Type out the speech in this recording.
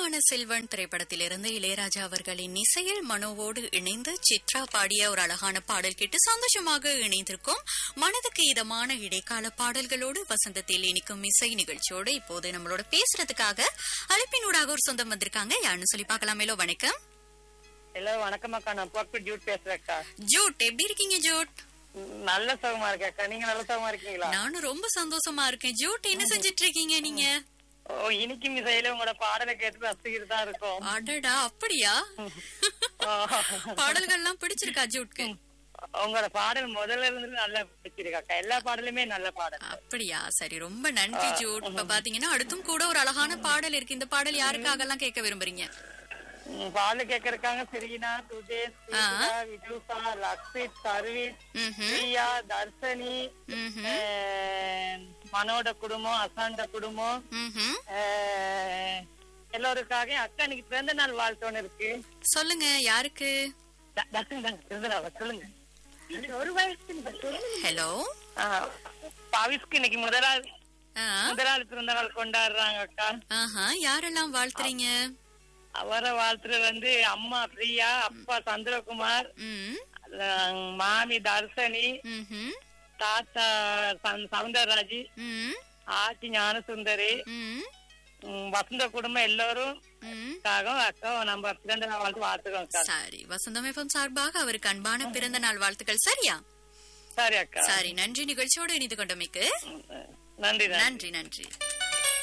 பொன்னியான செல்வன் திரைப்படத்திலிருந்து இளையராஜா அவர்களின் இசையில் மனோவோடு இணைந்து சித்ரா பாடிய ஒரு அழகான பாடல் கேட்டு சந்தோஷமாக இணைந்திருக்கும் மனதுக்கு இதமான இடைக்கால பாடல்களோடு வசந்தத்தில் இனிக்கும் இசை நிகழ்ச்சியோடு இப்போது நம்மளோட பேசுறதுக்காக அழைப்பினூடாக ஒரு சொந்தம் வந்திருக்காங்க யாருன்னு சொல்லி பார்க்கலாமேலோ வணக்கம் ஹலோ வணக்கம் அக்கா நான் பர்ஃபெக்ட் டியூட் பேசுறேன்க்கா ஜூட் எப்படி இருக்கீங்க ஜூட் நல்ல சுகமா இருக்கேன்க்கா நீங்க நல்ல சுகமா இருக்கீங்களா நானும் ரொம்ப சந்தோஷமா இருக்கேன் ஜூட் என்ன செஞ்சிட்டு இருக்கீங்க நீங்க ஓ இனிக்கும் இசையில உங்களோட பாடலை கேட்டு ரசிக்கிட்டு தான் இருக்கோம் அடடா அப்படியா பாடல்கள்லாம் பிடிச்சிருக்கா ஜூட்க்கு உங்களோட பாடல் முதல்ல இருந்து நல்லா பிடிச்சிருக்காக்கா எல்லா பாடலுமே நல்ல பாடல் அப்படியா சரி ரொம்ப நன்றி ஜூட் இப்ப பாத்தீங்கன்னா அடுத்தும் கூட ஒரு அழகான பாடல் இருக்கு இந்த பாடல் யாருக்காக எல்லாம் கேட்க விரும்புறீங்க ம், பாடல் கேட்கறக்காங்க செரீனா சுதேஷ் ஸ்ரீஜா, விஜுசா லக்ஷித் சர்வீஸ் ம்ஹும், பிரியா தர்ஷனி ம்ஹும், அஹ், மனோட குடும்பம் அசாந்த குடும்பம் ம்ஹும். அஹ், எல்லோருக்காக அக்கா இன்னைக்கு பிறந்த நாள் வாழ்த்தோன்னு இருக்கு சொல்லுங்க யாருக்கு த- தர்ஷன் தாங்க பிறந்த நாள் சொல்லுங்க ஒரு வயசு ஹலோ பாவிஸ்க்கு இன்னைக்கு முதலாள் ஆ, முதலாள் பிறந்த நாள் கொண்டாடுறாங்க அக்கா ஆஹா யாரெல்லாம் வாழ்த்துறீங்க அவரை வாழ்த்துறது வந்து அம்மா பிரியா அப்பா சந்திரகுமார் ம், அஹ் மாமி தர்ஷனி ம்ஹும், தாத்தா சந்- சவுந்தரராஜி ம், ஆச்சி ஞானசுந்தரி ம், உம், வசந்த குடும்பம் எல்லோரும் ம். அக்கா நம்ம பிறந்த நாள் வாழ்த்து வாழ்த்துக்கோம் அக்கா சரி வசந்தம் எஃப்எம் சார்பாக அவருக்கு அன்பான பிறந்த நாள் வாழ்த்துக்கள் சரியா சரி அக்கா சரி நன்றி நிகழ்ச்சியோடு இணைந்து கொண்டமைக்கு நன்றி நன்றி நன்றி நன்றி